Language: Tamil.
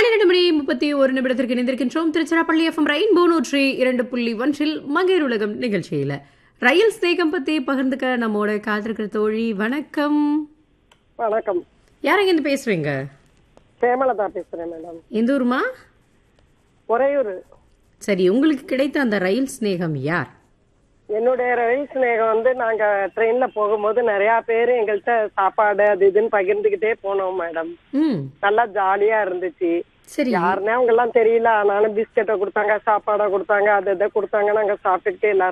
பன்னிரண்டு மணி முப்பத்தி ஒரு நிமிடத்திற்கு இணைந்திருக்கின்றோம் திருச்சிராப்பள்ளி எஃப்எம் ரெயின்போ நூற்றி இரண்டு புள்ளி ஒன்றில் மங்கையர் உலகம் நிகழ்ச்சியில ரயில் ஸ்நேகம் பத்தி பகிர்ந்துக்க நம்மோட காத்திருக்கிற தோழி வணக்கம் வணக்கம் யாரங்க இருந்து பேசுறீங்க சேமலதா பேசுறேன் மேடம் எந்த ஊருமா உறையூர் சரி உங்களுக்கு கிடைத்த அந்த ரயில் ஸ்நேகம் யார் என்னுடைய ரயில் சிநேகம் வந்து நாங்க ட்ரெயின்ல போகும்போது நிறைய பேர் எங்கள்கிட்ட சாப்பாடு அது இதுன்னு பகிர்ந்துகிட்டே போனோம் மேடம் ம் நல்லா ஜாலியா இருந்துச்சு சரி யாருன்னே அவங்க எல்லாம் தெரியல ஆனாலும் பிஸ்கெட்டை கொடுத்தாங்க சாப்பாடை கொடுத்தாங்க அது இதை கொடுத்தாங்க நாங்க சாப்பிட்டுட்டு எல்லாரும்